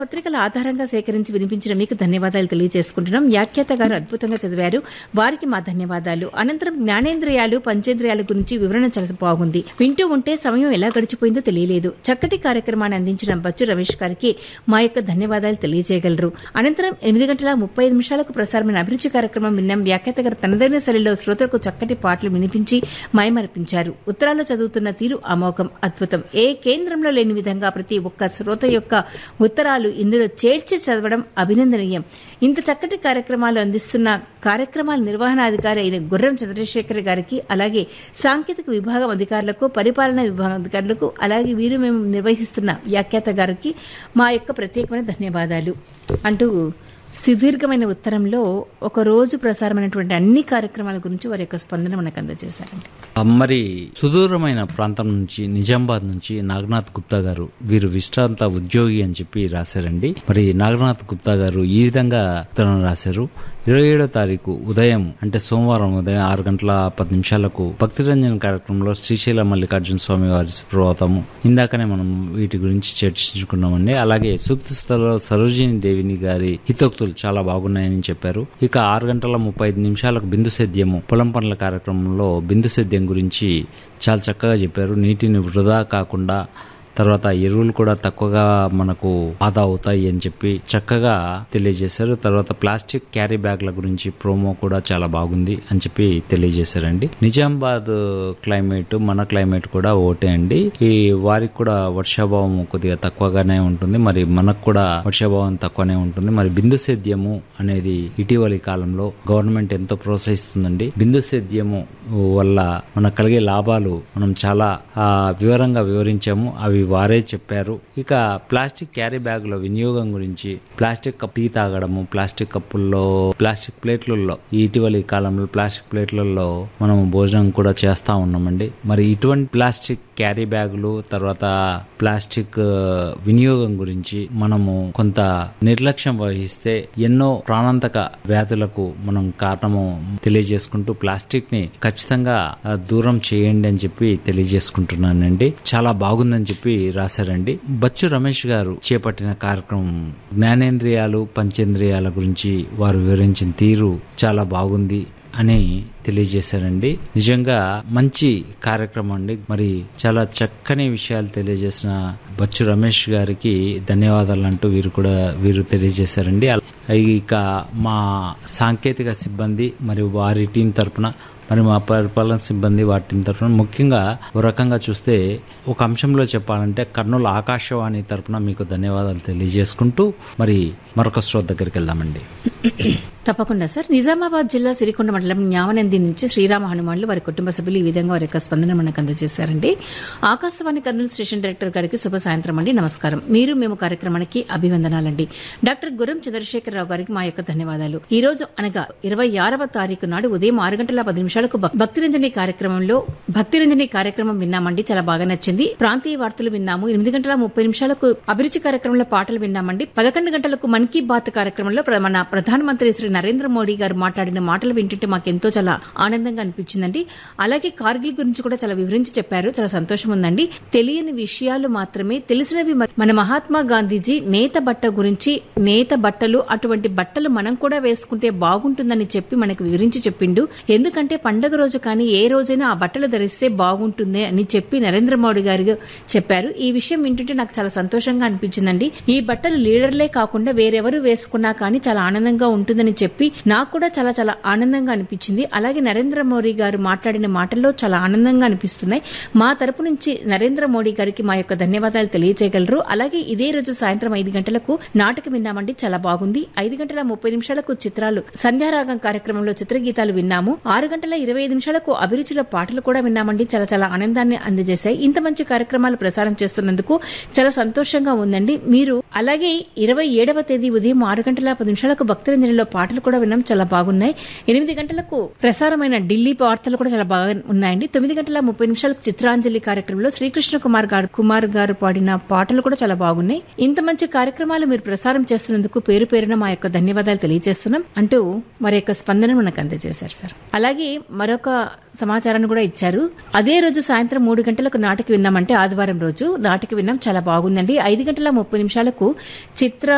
పత్రికల ఆధారంగా సేకరించి వినిపించిన మీకు ధన్యవాదాలు తెలియజేసుకుంటున్నాం వ్యాఖ్యాత గారు అద్భుతంగా చదివారు వారికి మా ధన్యవాదాలు అనంతరం జ్ఞానేంద్రియాలు పంచేంద్రియాల గురించి వివరణ చాలా బాగుంది వింటూ ఉంటే సమయం ఎలా గడిచిపోయిందో తెలియలేదు చక్కటి కార్యక్రమాన్ని అందించిన బచ్చు రమేష్ గారికి మా యొక్క ధన్యవాదాలు తెలియజేయగలరు అనంతరం ఎనిమిది గంటల ముప్పై ఐదు నిమిషాలకు ప్రసారమైన అభిరుచి కార్యక్రమం విన్నాం వ్యాఖ్యాత గారు తనదైన శైలిలో శ్రోతలకు చక్కటి పాటలు వినిపించి మైమరిపించారు ఉత్తరాల్లో చదువుతున్న తీరు అమోఘం అద్భుతం ఏ కేంద్రంలో లేని విధంగా ప్రతి ఒక్క శ్రోత యొక్క ఉత్తరాలు ఇందులో చేర్చి చదవడం అభినందనీయం ఇంత చక్కటి కార్యక్రమాలు అందిస్తున్న కార్యక్రమాల నిర్వహణాధికారి అయిన గుర్రం చంద్రశేఖర్ గారికి అలాగే సాంకేతిక విభాగం అధికారులకు పరిపాలనా విభాగం అధికారులకు అలాగే వీరు మేము నిర్వహిస్తున్న వ్యాఖ్యాత గారికి మా యొక్క ప్రత్యేకమైన ధన్యవాదాలు అంటూ సుదీర్ఘమైన ఉత్తరంలో ఒక రోజు ప్రసారమైనటువంటి అన్ని కార్యక్రమాల గురించి వారి యొక్క స్పందన మనకు అందజేశారండి మరి సుదూరమైన ప్రాంతం నుంచి నిజామాబాద్ నుంచి నాగనాథ్ గుప్తా గారు వీరు విశ్రాంత ఉద్యోగి అని చెప్పి రాశారండి మరి నాగనాథ్ గుప్తా గారు ఈ విధంగా ఉత్తరం రాశారు ఇరవై ఏడో తారీఖు ఉదయం అంటే సోమవారం ఉదయం ఆరు గంటల పది నిమిషాలకు భక్తి రంజన్ కార్యక్రమంలో శ్రీశైల మల్లికార్జున స్వామి వారి సుప్రభాతము ఇందాకనే మనం వీటి గురించి చర్చించుకున్నామండి అలాగే సూక్తి స్థలో సరోజిని దేవిని గారి హితోక్తులు చాలా బాగున్నాయని చెప్పారు ఇక ఆరు గంటల ముప్పై ఐదు నిమిషాలకు బిందు సేద్యము పొలం పనుల కార్యక్రమంలో బిందు సేద్యం గురించి చాలా చక్కగా చెప్పారు నీటిని వృధా కాకుండా తర్వాత ఎరువులు కూడా తక్కువగా మనకు ఆదా అవుతాయి అని చెప్పి చక్కగా తెలియజేశారు తర్వాత ప్లాస్టిక్ క్యారీ బ్యాగ్ల గురించి ప్రోమో కూడా చాలా బాగుంది అని చెప్పి తెలియజేశారండి నిజామాబాద్ క్లైమేట్ మన క్లైమేట్ కూడా ఓటే అండి ఈ వారికి కూడా వర్షాభావం కొద్దిగా తక్కువగానే ఉంటుంది మరి మనకు కూడా వర్షాభావం తక్కువనే ఉంటుంది మరి బిందు సేద్యము అనేది ఇటీవలి కాలంలో గవర్నమెంట్ ఎంతో ప్రోత్సహిస్తుందండి బిందు సేద్యము వల్ల మనకు కలిగే లాభాలు మనం చాలా ఆ, వివరంగా వివరించాము అవి వారే చెప్పారు ఇక ప్లాస్టిక్ క్యారీ బ్యాగుల వినియోగం గురించి ప్లాస్టిక్ కప్ టీ తాగడము ప్లాస్టిక్ కప్పుల్లో ప్లాస్టిక్ ప్లేట్లలో ఈ ఇటీవలి కాలంలో ప్లాస్టిక్ ప్లేట్లలో మనం భోజనం కూడా చేస్తా ఉన్నామండి మరి ఇటువంటి ప్లాస్టిక్ క్యారీ బ్యాగులు తర్వాత ప్లాస్టిక్ ఆ, వినియోగం గురించి మనము కొంత నిర్లక్ష్యం వహిస్తే ఎన్నో ప్రాణాంతక వ్యాధులకు మనం కారణము తెలియజేసుకుంటూ ప్లాస్టిక్ ని ఖచ్చితంగా ఆ, దూరం చేయండి అని చెప్పి తెలియజేసుకుంటున్నానండి చాలా బాగుందని చెప్పి రాశారండి బచ్చు రమేష్ గారు చేపట్టిన కార్యక్రమం జ్ఞానేంద్రియాలు పంచేంద్రియాల గురించి వారు వివరించిన తీరు చాలా బాగుంది అని తెలియజేశారండి నిజంగా మంచి కార్యక్రమం అండి మరి చాలా చక్కని విషయాలు తెలియజేసిన బచ్చు రమేష్ గారికి ధన్యవాదాలు అంటూ వీరు కూడా వీరు తెలియజేశారండి ఇక మా సాంకేతిక సిబ్బంది మరియు వారి టీం తరపున మరి మా పరిపాలన సిబ్బంది వాటి టీం తరపున ముఖ్యంగా ఒక రకంగా చూస్తే ఒక అంశంలో చెప్పాలంటే కర్నూలు ఆకాశవాణి తరపున మీకు ధన్యవాదాలు తెలియజేసుకుంటూ మరి మరొక శ్రోత దగ్గరికి వెళ్దామండి తప్పకుండా సార్ నిజామాబాద్ జిల్లా సిరికొండ మండలం న్యామనంది నుంచి శ్రీరామ హనుమాన్లు వారి కుటుంబ సభ్యులు ఈ విధంగా వారి యొక్క స్పందన మనకు అందజేశారండి ఆకాశవాణి కర్నూలు స్టేషన్ డైరెక్టర్ గారికి శుభ సాయంత్రం అండి నమస్కారం మీరు మేము కార్యక్రమానికి అభివందనాలండి డాక్టర్ గుర్రం చంద్రశేఖరరావు గారికి మా యొక్క ధన్యవాదాలు ఈ రోజు అనగా ఇరవై ఆరవ తారీఖు నాడు ఉదయం ఆరు గంటల పది నిమిషాలకు భక్- భక్తిరంజని కార్యక్రమంలో భక్తిరంజని కార్యక్రమం విన్నామండి చాలా బాగా నచ్చింది ప్రాంతీయ వార్తలు విన్నాము ఎనిమిది గంటల ముప్పై నిమిషాలకు అభిరుచి కార్యక్రమంలో పాటలు విన్నామండి పదకొండు గంటలకు మన్ కీ బాత్ కార్యక్రమంలో ప్ర- మన ప్రధానమంత్రి శ్రీ నరేంద్ర మోడీ గారు మాట్లాడిన మాటలు వింటుంటే మాకెంతో చాలా ఆనందంగా అనిపించిందండి అలాగే కార్గిల్ గురించి కూడా చాలా వివరించి చెప్పారు చాలా సంతోషం ఉందండి తెలియని విషయాలు మాత్రమే తెలిసినవి మ- మన మహాత్మా గాంధీజీ నేత బట్ట గురించి నేత బట్టలు అటువంటి బట్టలు మనం కూడా వేసుకుంటే బాగుంటుందని చెప్పి మనకు వివరించి చెప్పిండు ఎందుకంటే పండగ రోజు కానీ ఏ రోజైనా ఆ బట్టలు ధరిస్తే బాగుంటుంది అని చెప్పి నరేంద్ర మోడీ గారు చెప్పారు ఈ విషయం వింటుంటే నాకు చాలా సంతోషంగా అనిపించిందండి ఈ బట్టలు లీడర్లే కాకుండా వేరెవరు వేసుకున్నా కానీ చాలా ఆనందంగా ఉంటుందని చెప్పి నాకు కూడా చాలా చాలా ఆనందంగా అనిపించింది అలాగే నరేంద్ర మోడీ గారు మాట్లాడిన మాటల్లో చాలా ఆనందంగా అనిపిస్తున్నాయి మా తరపు నుంచి నరేంద్ర మోడీ గారికి మా యొక్క ధన్యవాదాలు తెలియజేయగలరు అలాగే ఇదే రోజు సాయంత్రం ఐదు గంటలకు నాటకం విన్నామండి చాలా బాగుంది ఐదు గంటల ముప్పై నిమిషాలకు చిత్రాలు సంధ్యారాగం కార్యక్రమంలో చిత్రగీతాలు విన్నాము ఆరు గంటల ఇరవై ఐదు నిమిషాలకు అభిరుచిలో పాటలు కూడా విన్నామండి చాలా చాలా ఆనందాన్ని అందజేశాయి ఇంత మంచి కార్యక్రమాలు ప్రసారం చేస్తున్నందుకు చాలా సంతోషంగా ఉందండి మీరు అలాగే ఇరవై ఏడవ తేదీ ఉదయం ఆరు గంటల పది నిమిషాలకు భక్తరంజనిలో పాటలు కూడా విన్నాం చాలా బాగున్నాయి ఎనిమిది గంటలకు ప్రసారమైన ఢిల్లీ వార్తలు కూడా చాలా బాగా ఉన్నాయండి తొమ్మిది గంటల ముప్పై నిమిషాలకు చిత్రాంజలి కార్యక్రమంలో శ్రీకృష్ణ కుమార్ గారు కుమార్ గారు పాడిన పాటలు కూడా చాలా బాగున్నాయి ఇంత మంచి కార్యక్రమాలు మీరు ప్రసారం చేస్తున్నందుకు పేరు పేరున మా యొక్క ధన్యవాదాలు తెలియజేస్తున్నాం అంటూ మరి యొక్క స్పందన మనకు అందజేశారు సార్ అలాగే మరొక సమాచారాన్ని కూడా ఇచ్చారు అదే రోజు సాయంత్రం మూడు గంటలకు నాటికి విన్నామంటే ఆదివారం రోజు నాటికి విన్నాం చాలా బాగుందండి ఐదు గంటల ముప్పై నిమిషాలకు చిత్ర